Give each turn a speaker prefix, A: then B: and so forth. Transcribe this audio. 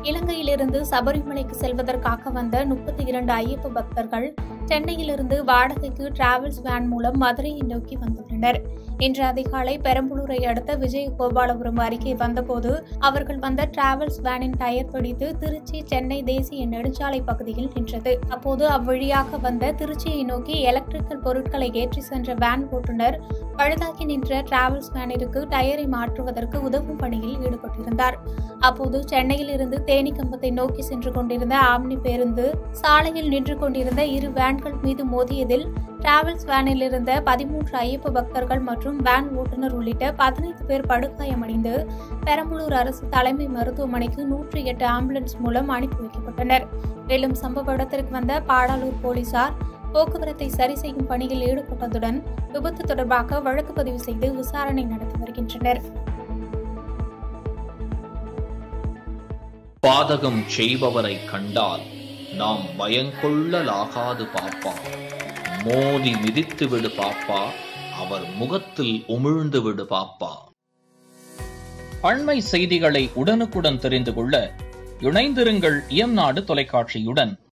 A: இலங்கையிலிருந்து சபரிமலைக்கு செல்வதற்காக வந்த முப்பத்தி இரண்டு ஐயப்ப பக்தர்கள் சென்னையிலிருந்து வாடகைக்கு டிராவல்ஸ் வேன் மூலம் மதுரையை நோக்கி வந்துள்ளனர் இன்று அதிகாலை பெரம்பலூரை அடுத்த விஜயகோபாலபுரம் அருகே வந்தபோது அவர்கள் வந்த டிராவல்ஸ் வேனின் டயர் பிடித்து திருச்சி சென்னை தேசிய நெடுஞ்சாலை பகுதியில் நின்றது அப்போது அவ்வழியாக வந்த திருச்சியை நோக்கி எலக்ட்ரிக்கல் பொருட்களை ஏற்றி சென்ற வேன் ஓட்டுநர் பழுதாகி நின்ற டிராவல்ஸ் வேனிற்கு டயரை மாற்றுவதற்கு உதவும் பணியில் ஈடுபட்டிருந்தார் அப்போது சென்னையில் இருந்து தேனிக்கம்பத்தை நோக்கி சென்று கொண்டிருந்த ஆம்னி பேருந்து சாலையில் நின்று கொண்டிருந்த இரு வேன்கள் மீது மோதியதில் டிராவல்ஸ் வேனில் இருந்த பதிமூன்று ஐயப்ப பக்தர்கள் மற்றும் வேன் ஓட்டுநர் உள்ளிட்ட பதினைந்து பேர் படுகாயமடைந்து பெரம்பலூர் அரசு தலைமை மருத்துவமனைக்கு நூற்றி எட்டு ஆம்புலன்ஸ் மூலம் அனுப்பி வைக்கப்பட்டனர் மேலும் சம்பவ இடத்திற்கு வந்த பாடாலூர் போலீசார் போக்குவரத்தை சரி செய்யும் பணியில் ஈடுபட்டதுடன் விபத்து தொடர்பாக வழக்கு பதிவு செய்து விசாரணை நடத்தி வருகின்றனர்
B: பாதகம் செய்பவரை கண்டால் நாம் பயங்கொள்ளலாகாது பாப்பா மோதி மிதித்து விடு பாப்பா அவர் முகத்தில் உமிழ்ந்து விடு பாப்பா அண்மை செய்திகளை உடனுக்குடன் தெரிந்து கொள்ள இணைந்திருங்கள் இயம்நாடு தொலைக்காட்சியுடன்